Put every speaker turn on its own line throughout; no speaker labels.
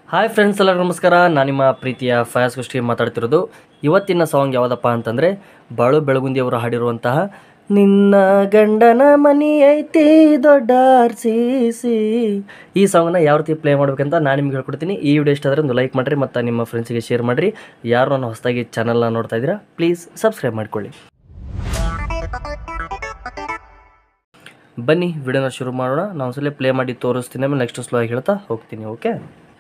hi friends ಎಲ್ಲರಿಗೂ ನಮಸ್ಕಾರ ನಾನು ನಿಮ್ಮ ಪ್ರೀತಿಯ ಫಯಾಸ್ ಗೋಷ್ಠಿ ಮಾತಾಡ್ತಿರೋದು ಇವತ್ತಿನ ಸಾಂಗ್ ಯಾವುದಪ್ಪ ಅಂತಂದರೆ ಬಾಳು ಬೆಳಗುಂದಿಯವರು ಹಾಡಿರುವಂತಹ ನಿನ್ನ ಗಂಡನ ಮನಿ ಐತಿ ದೊಡ್ಡ ಆರ್ ಸಿ ಸಿ ಈ ಸಾಂಗನ್ನ ಯಾವ ರೀತಿ ಪ್ಲೇ ಮಾಡ್ಬೇಕಂತ ನಾನು ನಿಮ್ಗೆ ಹೇಳ್ಕೊಡ್ತೀನಿ ಈ ವಿಡಿಯೋ ಇಷ್ಟ ಆದರೆ ಒಂದು ಲೈಕ್ ಮಾಡಿರಿ ಮತ್ತು ನಿಮ್ಮ ಫ್ರೆಂಡ್ಸಿಗೆ ಶೇರ್ ಮಾಡಿರಿ ಯಾರು ನನ್ನ ಹೊಸದಾಗಿ ಚಾನಲ್ನ ನೋಡ್ತಾ ಇದ್ದೀರಾ ಪ್ಲೀಸ್ ಸಬ್ಸ್ಕ್ರೈಬ್ ಮಾಡ್ಕೊಳ್ಳಿ ಬನ್ನಿ ವಿಡಿಯೋನ ಶುರು ಮಾಡೋಣ ನಾನು ಒಂದ್ಸಲ ಪ್ಲೇ ಮಾಡಿ ತೋರಿಸ್ತೀನಿ ಆಮೇಲೆ ನೆಕ್ಸ್ಟ್ ಸ್ಲೋ ಆಗಿ ಹೇಳ್ತಾ ಹೋಗ್ತೀನಿ ಓಕೆ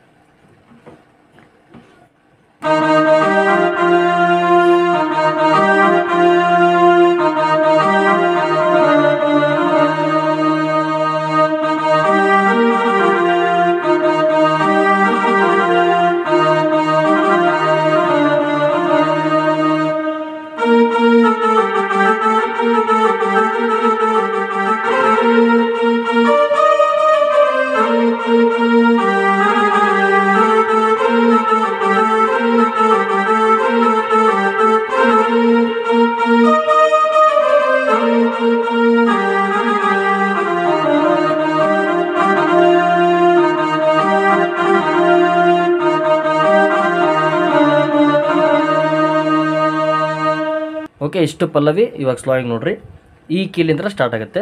ಓಕೆ ಇಷ್ಟು ಪಲ್ಲವಿ ಇವಾಗ ಸ್ಲೋ ಆಗಿ ನೋಡ್ರಿ ಈ ಕೀಲಿಂದ ಸ್ಟಾರ್ಟ್ ಆಗುತ್ತೆ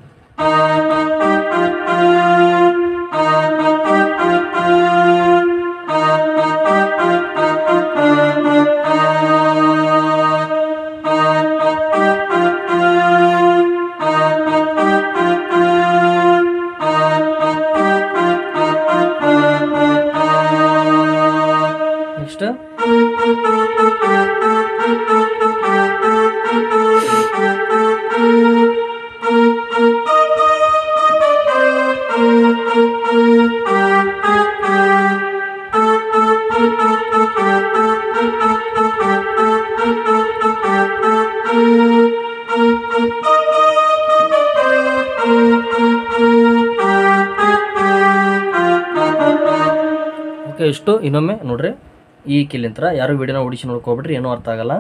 ನೆಕ್ಸ್ಟ್ ಓಕೆ ಇಷ್ಟು ಇನ್ನೊಮ್ಮೆ ನೋಡ್ರಿ ಈ ಕಿಲಿಂತ್ರ ಯಾರು ವಿಡಿಯೋನ ಉಡಿಸಿ ನೋಡ್ಕೊಬಿಡ್ರಿ ಏನೂ ಅರ್ಥ ಆಗಲ್ಲ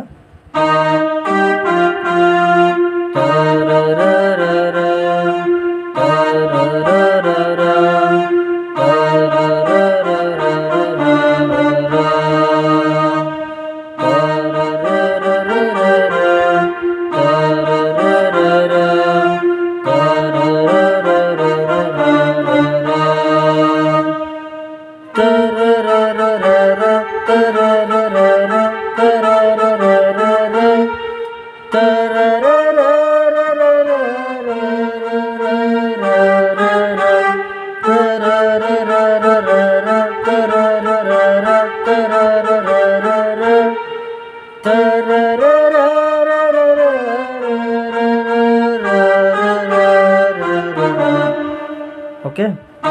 ಓಕೆ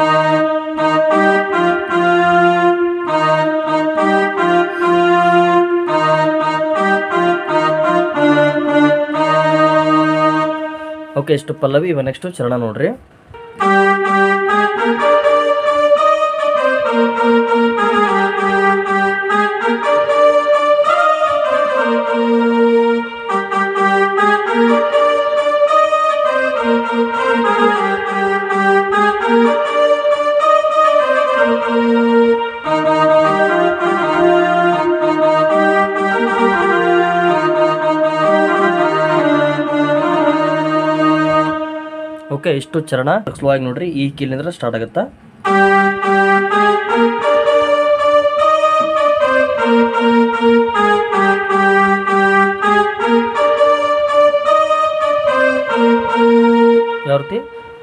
ಓಕೆ ಇಷ್ಟು ಪಲ್ಲವಿ ಇವ ನೆಕ್ಸ್ಟ್ ಚರಣ ನೋಡ್ರಿ ಓಕೆ ಇಷ್ಟು ಚರಣ ಸ್ಲೋ ಆಗಿ ನೋಡ್ರಿ ಈ ಕೀಲಿಂದ ಸ್ಟಾರ್ಟ್ ಆಗುತ್ತಾ ಯಾವ ರೀತಿ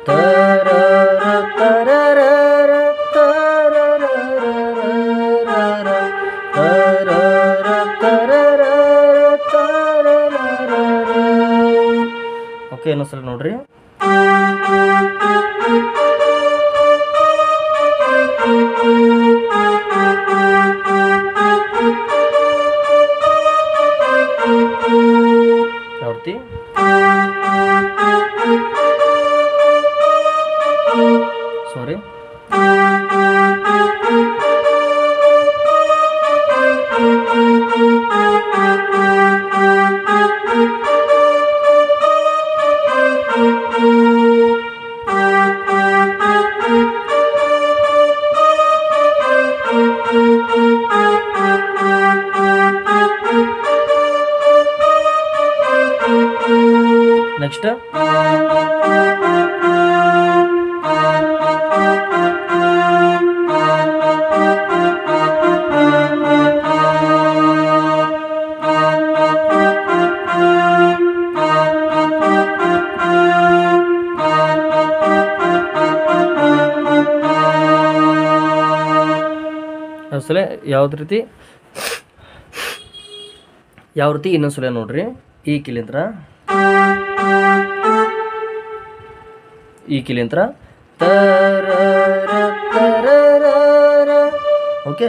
ಓಕೆ ಇನ್ನೊಂದ್ಸಲ ನೋಡ್ರಿ ಯಾವ ರೀತಿ ಸಾರಿ ನೆಕ್ಸ್ಟ್ ಸಲ ಯಾವ್ದು ರೀತಿ ಯಾವ ರೀತಿ ಇನ್ನೊಂದ್ಸಲ ನೋಡ್ರಿ ಈ ಕಿಲಿಂತ್ರ ಈ ಕಿಲಿಂತ್ರ ಓಕೆ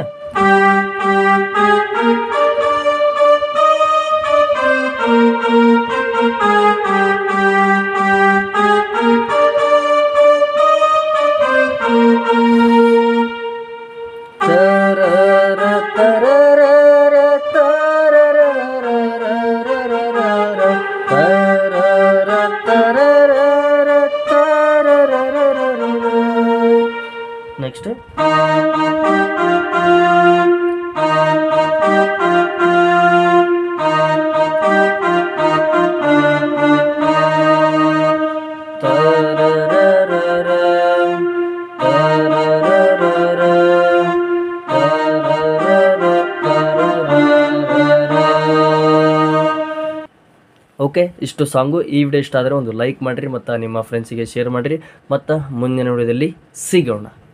ನೆಕ್ಸ್ಟ್ ಓಕೆ ಇಷ್ಟು ಸಾಂಗು ಈ ವಿಡಿಯೋ ಇಷ್ಟ ಆದರೆ ಒಂದು ಲೈಕ್ ಮಾಡಿರಿ ಮತ್ತು ನಿಮ್ಮ ಫ್ರೆಂಡ್ಸಿಗೆ ಶೇರ್ ಮಾಡಿರಿ ಮತ್ತು ಮುಂದಿನ ವಿಡಿಯೋದಲ್ಲಿ ಸಿಗೋಣ